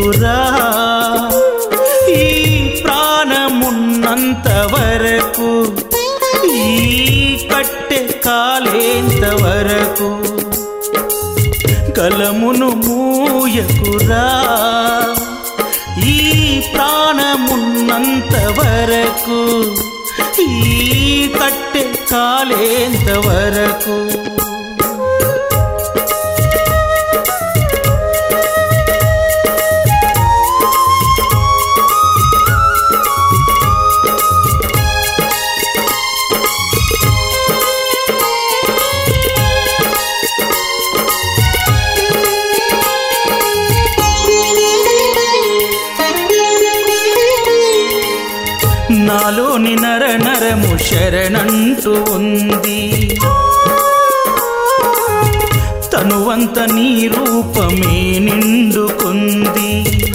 మూయకురా ఈ ప్రాణమున్నంత వరకు ఈ కట్టె కాలేంత వరకు కలమును మూయకురా ఈ ప్రాణమున్నంత వరకు ఈ కట్టె కాలేంత వరకు నాలోని నర నరము శరణంటూ ఉంది తనువంత నీ రూపమే నిండుకుంది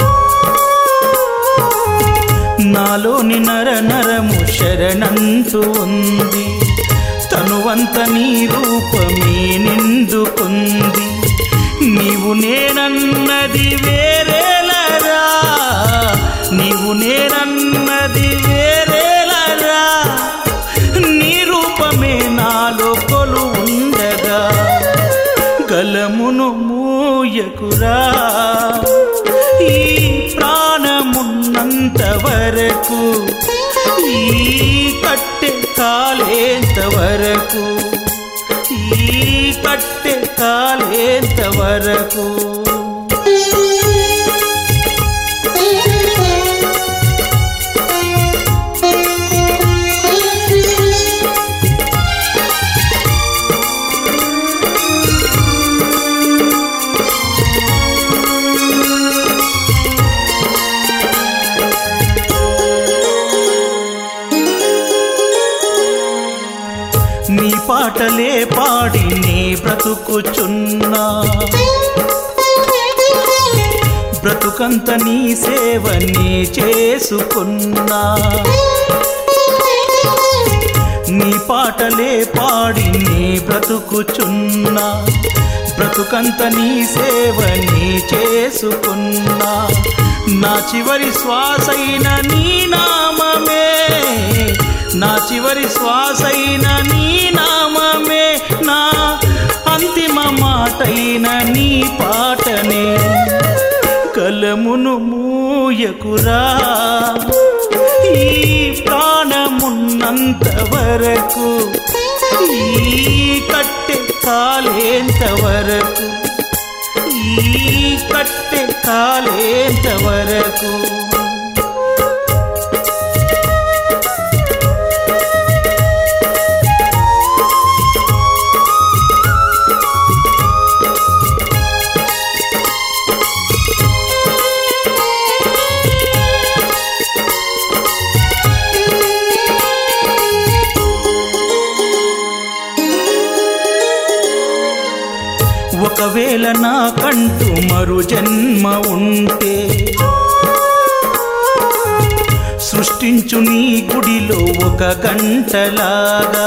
నాలోని నర నరము శరణంటూ ఉంది తనువంత నీ రూపమే నిండుకుంది నీవు నేనన్నది వేరేలరా నీవు నేనన్నది వేరేలరా నీ రూపమే నాలో కొలు ఉండగా గలమును మూయకురా ఈ ప్రాణమున్నంత వరకు ఈ కట్టె కాలేంత వరకు ఈ కట్టె కాలేంత వరకు నీ పాటలే పాడి నీ బ్రతుకుచున్నా బ్రతుకంత నీ సేవ నీ చేసుకున్నా నీ పాటలే పాడి నీ బ్రతుకుచున్నా బ్రతుకంత నీ సేవ నీ చేసుకున్నా నా చివరి శ్వాసైన నీ నామమే నా చివరి శ్వాసైన నీ నామమే నా అంతిమ మాటైన నీ పాటనే కలమును మూయకురా ఈ ప్రాణమున్నంత వరకు ఈ కట్టె కాలేంత వరకు ఈ కట్టె కాలేంత వరకు ఒకవేళ నాకంటూ మరు జన్మ ఉంటే సృష్టించు నీ గుడిలో ఒక గంటలాగా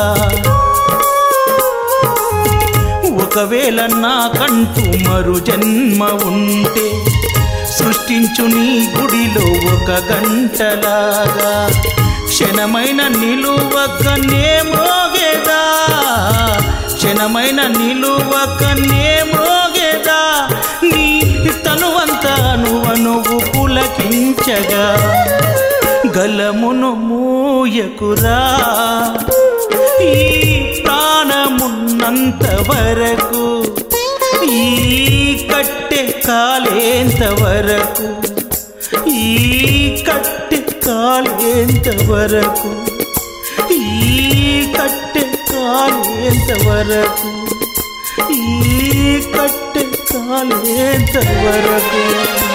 ఒకవేళ నాకంటూ మరు జన్మ ఉంటే సృష్టించు నీ గుడిలో ఒక గంటలాగా క్షణమైన నిలువకనే మోగేదా క్షణమైన నిలువకనే మోగేదా నీ తనువంతా నువ్వు నువ్వు పులకించగా గలమును మూయకురా ఈ ప్రాణమున్నంత వరకు ఈ కట్టె కాలేంత వరకు ఈ కట్టె కాలేంత వరకు ఈ కట్టె కాలేంత వరకు ఈ కట్టె కాలేంత వరకు